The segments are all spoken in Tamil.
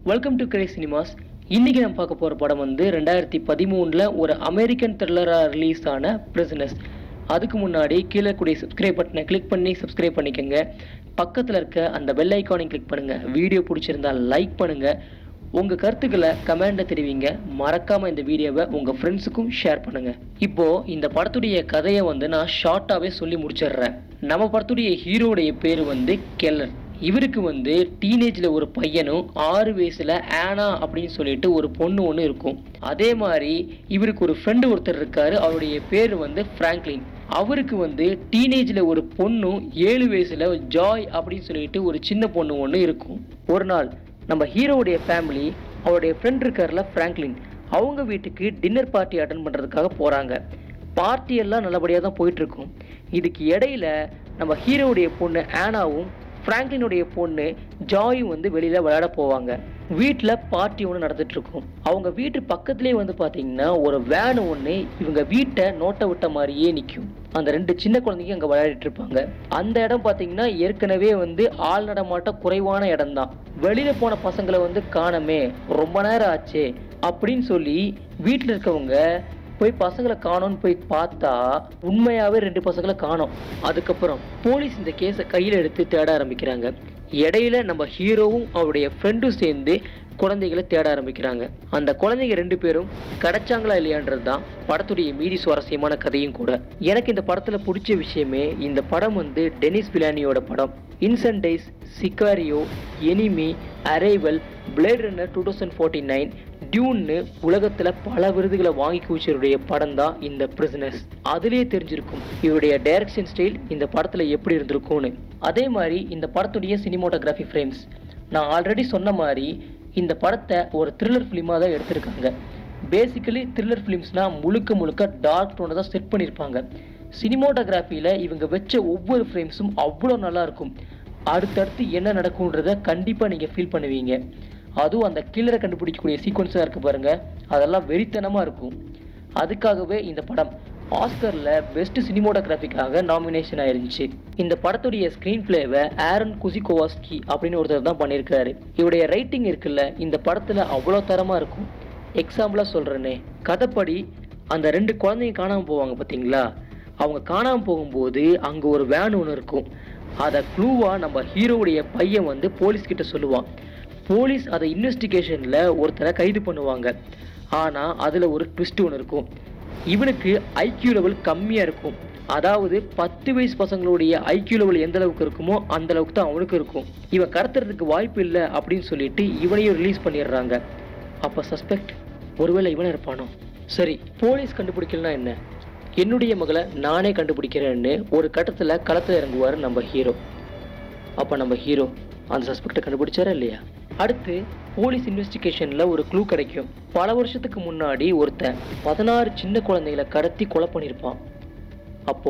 வெல்கம் டு கிரே சினிமாஸ் இன்னைக்கு நம்ம பார்க்க போகிற படம் வந்து ரெண்டாயிரத்தி பதிமூணில் ஒரு அமெரிக்கன் த்ரில்லராக ரிலீஸ் ஆன பிரிசனஸ் அதுக்கு முன்னாடி கீழே கூடிய சப்ஸ்கிரைப் பட்டனை கிளிக் பண்ணி சப்ஸ்கிரைப் பண்ணிக்கோங்க பக்கத்தில் இருக்க அந்த பெல் ஐக்கானை கிளிக் பண்ணுங்கள் வீடியோ பிடிச்சிருந்தா லைக் பண்ணுங்கள் உங்கள் கருத்துக்களை கமெண்ட்டை தெரிவிங்க மறக்காமல் இந்த வீடியோவை உங்கள் ஃப்ரெண்ட்ஸுக்கும் ஷேர் பண்ணுங்கள் இப்போது இந்த படத்துடைய கதையை வந்து நான் ஷார்ட்டாகவே சொல்லி முடிச்சிடுறேன் நம்ம படத்துடைய ஹீரோடைய பேர் வந்து கெல்லர் இவருக்கு வந்து டீனேஜில் ஒரு பையனும் ஆறு வயசில் ஆனா அப்படின்னு சொல்லிட்டு ஒரு பொண்ணு ஒன்று இருக்கும் அதே மாதிரி இவருக்கு ஒரு ஃப்ரெண்டு ஒருத்தர் இருக்காரு அவருடைய பேர் வந்து ஃப்ராங்க்லின் அவருக்கு வந்து டீனேஜில் ஒரு பொண்ணும் ஏழு வயசில் ஜாய் அப்படின்னு சொல்லிட்டு ஒரு சின்ன பொண்ணு ஒன்று இருக்கும் ஒரு நாள் நம்ம ஹீரோவுடைய ஃபேமிலி அவருடைய ஃப்ரெண்ட் இருக்கார்ல ஃப்ராங்க்லின் அவங்க வீட்டுக்கு டின்னர் பார்ட்டி அட்டன் பண்ணுறதுக்காக போகிறாங்க பார்ட்டி எல்லாம் நல்லபடியாக தான் போயிட்டு இருக்கும் இதுக்கு இடையில நம்ம ஹீரோவுடைய பொண்ணு ஆனாவும் ஃப்ராங்க்லினுடைய பொண்ணு ஜாயும் வந்து வெளியில விளையாட போவாங்க வீட்டில் பார்ட்டி ஒன்று நடந்துட்டு இருக்கும் அவங்க வீட்டு பக்கத்துலேயே வந்து பார்த்தீங்கன்னா ஒரு வேன் ஒன்று இவங்க வீட்டை நோட்ட விட்ட மாதிரியே நிற்கும் அந்த ரெண்டு சின்ன குழந்தைங்க அங்கே விளையாடிட்டு இருப்பாங்க அந்த இடம் பார்த்தீங்கன்னா ஏற்கனவே வந்து ஆள் நடமாட்டம் குறைவான இடம் தான் வெளியில போன பசங்களை வந்து காணமே ரொம்ப நேரம் ஆச்சே அப்படின்னு சொல்லி வீட்டில் இருக்கவங்க போய் பசங்களை காணோம்னு போய் பார்த்தா உண்மையாவே ரெண்டு பசங்களை காணோம் அதுக்கப்புறம் போலீஸ் இந்த கேஸை கையில் எடுத்து தேட ஆரம்பிக்கிறாங்க இடையில நம்ம ஹீரோவும் அவருடைய ஃப்ரெண்டும் சேர்ந்து குழந்தைகளை தேட ஆரம்பிக்கிறாங்க அந்த குழந்தைங்க ரெண்டு பேரும் கிடைச்சாங்களா இல்லையான்றது தான் படத்துடைய மீதி சுவாரஸ்யமான கதையும் கூட எனக்கு இந்த படத்துல பிடிச்ச விஷயமே இந்த படம் வந்து டெனிஸ் பிலானியோட படம் Incendies Sicario Enemy Arrival Blade Runner two thousand forty nine டியூன்னு உலகத்துல பல விருதுகளை வாங்கி குவிச்சருடைய படம் தான் இந்த பிரிசனஸ் அதுலயே தெரிஞ்சிருக்கும் இவருடைய டைரக்ஷன் ஸ்டைல் இந்த படத்துல எப்படி இருந்திருக்கும்னு அதே மாதிரி இந்த படத்துடைய சினிமோட்டோகிராஃபி ஃப்ரேம்ஸ் நான் ஆல்ரெடி சொன்ன மாதிரி இந்த படத்தை ஒரு த்ரில்லர் ஃபிலிமாக தான் எடுத்திருக்காங்க பேசிக்கலி த்ரில்லர் ஃபிலிம்ஸ்னா முழுக்க முழுக்க டார்க் டோனை தான் செட் பண்ணியிருப்பாங்க சினிமோட்டோகிராஃபியில் இவங்க வச்ச ஒவ்வொரு ஃப்ரேம்ஸும் அவ்வளோ நல்லா இருக்கும் அடுத்தடுத்து என்ன நடக்கும்ன்றத கண்டிப்பாக நீங்கள் ஃபீல் பண்ணுவீங்க அதுவும் அந்த கில்லரை கண்டுபிடிக்கக்கூடிய சீக்வன்ஸாக இருக்கு பாருங்க அதெல்லாம் வெறித்தனமாக இருக்கும் அதுக்காகவே இந்த படம் ஆஸ்கரில் பெஸ்ட் சினிமோட்டோகிராஃபிக்காக நாமினேஷன் ஆயிருந்துச்சு இந்த படத்துடைய ஸ்க்ரீன் பிளேவை ஆரன் குசிகோவாஸ்கி அப்படின்னு ஒருத்தர் தான் பண்ணியிருக்காரு இவருடைய ரைட்டிங் இருக்குல்ல இந்த படத்தில் அவ்வளோ தரமாக இருக்கும் எக்ஸாம்பிளாக சொல்கிறேனே கதைப்படி அந்த ரெண்டு குழந்தைங்க காணாமல் போவாங்க பார்த்தீங்களா அவங்க காணாமல் போகும்போது அங்கே ஒரு வேன் ஒன்று இருக்கும் அதை க்ளூவாக நம்ம ஹீரோவுடைய பையன் வந்து போலீஸ் கிட்ட சொல்லுவான் போலீஸ் அதை இன்வெஸ்டிகேஷனில் ஒருத்தரை கைது பண்ணுவாங்க ஆனால் அதில் ஒரு ட்விஸ்ட் ஒன்று இருக்கும் இவனுக்கு ஐக்யூ லெவல் கம்மியாக இருக்கும் அதாவது பத்து வயசு பசங்களுடைய ஐக்யூ லெவல் எந்த அளவுக்கு இருக்குமோ அந்த அளவுக்கு தான் அவனுக்கு இருக்கும் இவன் கடத்துறதுக்கு வாய்ப்பு இல்லை அப்படின்னு சொல்லிட்டு இவனையும் ரிலீஸ் பண்ணிடுறாங்க அப்போ சஸ்பெக்ட் ஒருவேளை இவனை இருப்பானோ சரி போலீஸ் கண்டுபிடிக்கலனா என்ன என்னுடைய மகளை நானே கண்டுபிடிக்கிறேன்னு ஒரு கட்டத்தில் களத்தில் இறங்குவார் நம்ம ஹீரோ அப்போ நம்ம ஹீரோ அந்த சஸ்பெக்டை கண்டுபிடிச்சாரா இல்லையா அடுத்து போலீஸ் இன்வெஸ்டிகேஷனில் ஒரு க்ளூ கிடைக்கும் பல வருஷத்துக்கு முன்னாடி ஒருத்தன் பதினாறு சின்ன குழந்தைகளை கடத்தி கொலை பண்ணியிருப்பான் அப்போ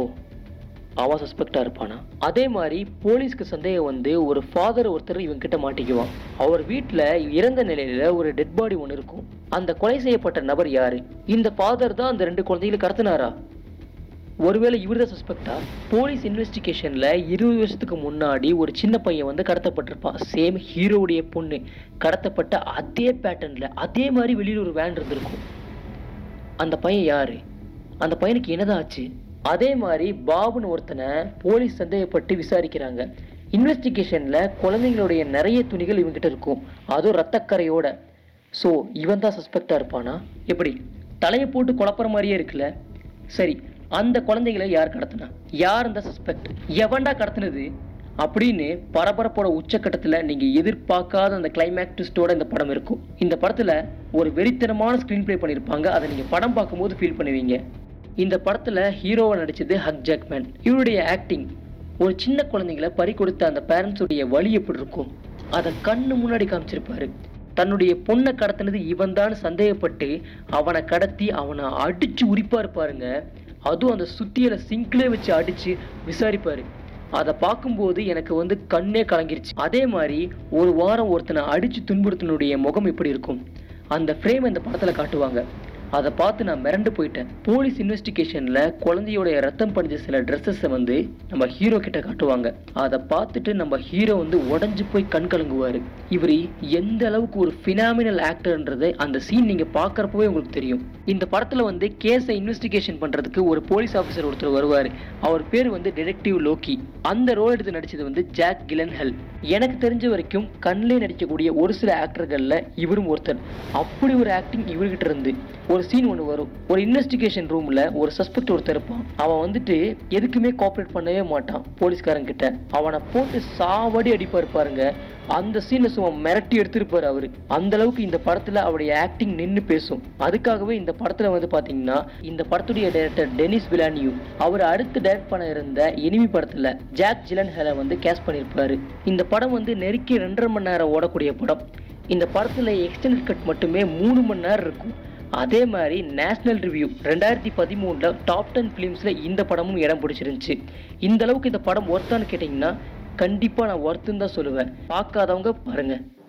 அவன் சஸ்பெக்டாக இருப்பானா அதே மாதிரி போலீஸ்க்கு சந்தேகம் வந்து ஒரு ஃபாதர் ஒருத்தர் இவங்க கிட்ட மாட்டிக்குவான் அவர் வீட்டில் இறந்த நிலையில ஒரு டெட் பாடி ஒன்று இருக்கும் அந்த கொலை செய்யப்பட்ட நபர் யாரு இந்த ஃபாதர் தான் அந்த ரெண்டு குழந்தைகளை கடத்தினாரா ஒருவேளை இவர் தான் சஸ்பெக்டா போலீஸ் இன்வெஸ்டிகேஷன்ல இருபது வருஷத்துக்கு முன்னாடி ஒரு சின்ன பையன் வந்து கடத்தப்பட்டிருப்பான் சேம் ஹீரோவுடைய பொண்ணு கடத்தப்பட்ட அதே பேட்டர்ன்ல அதே மாதிரி வெளியில ஒரு வேன் இருந்திருக்கும் அந்த பையன் யாரு அந்த பையனுக்கு என்னதான் ஆச்சு அதே மாதிரி பாபுன்னு ஒருத்தனை போலீஸ் சந்தேகப்பட்டு விசாரிக்கிறாங்க இன்வெஸ்டிகேஷன்ல குழந்தைங்களுடைய நிறைய துணிகள் இவங்கிட்ட இருக்கும் அதுவும் ரத்தக்கரையோட ஸோ இவன் தான் சஸ்பெக்டா இருப்பானா எப்படி தலையை போட்டு குழப்புற மாதிரியே இருக்குல்ல சரி அந்த குழந்தைகளை யார் கடத்தினா யார் அந்த சஸ்பெக்ட் எவன்டா கடத்தினது அப்படின்னு பரபரப்போட உச்சக்கட்டத்துல நீங்க எதிர்பார்க்காத அந்த கிளைமேக்ஸ் ட்விஸ்டோட இந்த படம் இருக்கும் இந்த படத்துல ஒரு வெறித்தனமான ஸ்கிரீன் ப்ளே பண்ணியிருப்பாங்க அதை நீங்க படம் பார்க்கும்போது ஃபீல் பண்ணுவீங்க இந்த படத்துல ஹீரோவா நடிச்சது ஹக் ஜாக்மேன் இவருடைய ஆக்டிங் ஒரு சின்ன குழந்தைங்களை பறி கொடுத்த அந்த பேரண்ட்ஸுடைய வழி எப்படி இருக்கும் அதை கண்ணு முன்னாடி காமிச்சிருப்பாரு தன்னுடைய பொண்ணை கடத்தினது இவன் தான் சந்தேகப்பட்டு அவனை கடத்தி அவனை அடிச்சு உரிப்பா இருப்பாருங்க அதுவும் அந்த சுத்தியலை சிங்க்லே வச்சு அடிச்சு விசாரிப்பாரு அதை பார்க்கும்போது எனக்கு வந்து கண்ணே கலங்கிருச்சு அதே மாதிரி ஒரு வாரம் ஒருத்தனை அடிச்சு துன்புறுத்தினுடைய முகம் எப்படி இருக்கும் அந்த ஃப்ரேம் இந்த படத்துல காட்டுவாங்க அதை பார்த்து நான் மிரண்டு போயிட்டேன் போலீஸ் இன்வெஸ்டிகேஷன்ல குழந்தையோட ரத்தம் படிஞ்ச சில ட்ரெஸ்ஸஸை வந்து நம்ம ஹீரோ கிட்ட காட்டுவாங்க அதை பார்த்துட்டு நம்ம ஹீரோ வந்து உடஞ்சு போய் கண் கலங்குவாரு இவர் எந்த அளவுக்கு ஒரு ஃபினாமினல் ஆக்டர்ன்றது அந்த சீன் நீங்க பார்க்கறப்பவே உங்களுக்கு தெரியும் இந்த படத்துல வந்து கேஸை இன்வெஸ்டிகேஷன் பண்றதுக்கு ஒரு போலீஸ் ஆஃபீஸர் ஒருத்தர் வருவார் அவர் பேர் வந்து டிடெக்டிவ் லோக்கி அந்த ரோல் எடுத்து நடிச்சது வந்து ஜாக் கிலன்ஹெல் எனக்கு தெரிஞ்ச வரைக்கும் கண்ணிலே நடிக்கக்கூடிய ஒரு சில ஆக்டர்கள்ல இவரும் ஒருத்தர் அப்படி ஒரு ஆக்டிங் இவர்கிட்ட இருந்து ஒரு சீன் ஒன்று வரும் ஒரு இன்வெஸ்டிகேஷன் ரூம்ல ஒரு சஸ்பெக்ட் ஒருத்தர் இருப்பான் அவன் வந்துட்டு எதுக்குமே கோஆப்ரேட் பண்ணவே மாட்டான் போலீஸ்காரன் கிட்ட அவனை போட்டு சாவடி அடிப்பாரு பாருங்க அந்த சீனை சும்மா மிரட்டி எடுத்திருப்பாரு அவரு அந்த அளவுக்கு இந்த படத்துல அவருடைய ஆக்டிங் நின்னு பேசும் அதுக்காகவே இந்த படத்துல வந்து பாத்தீங்கன்னா இந்த படத்துடைய டைரக்டர் டெனிஸ் விலானியூ அவர் அடுத்து டைரக்ட் பண்ண இருந்த எனிமி படத்துல ஜாக் ஜிலன் ஹெலை வந்து கேஸ் பண்ணியிருப்பாரு இந்த படம் வந்து நெருக்கி ரெண்டரை மணி நேரம் ஓடக்கூடிய படம் இந்த படத்துல எக்ஸ்டெண்டட் கட் மட்டுமே மூணு மணி நேரம் இருக்கும் அதே மாதிரி நேஷனல் ரிவ்யூ ரெண்டாயிரத்தி பதிமூணில் டாப் டென் ஃபிலிம்ஸில் இந்த படமும் இடம் பிடிச்சிருந்துச்சு இந்த அளவுக்கு இந்த படம் ஒர்த்தான்னு கேட்டிங்கன்னா கண்டிப்பாக நான் ஒர்த்துன்னு தான் சொல்லுவேன் பார்க்காதவங்க பாருங்கள்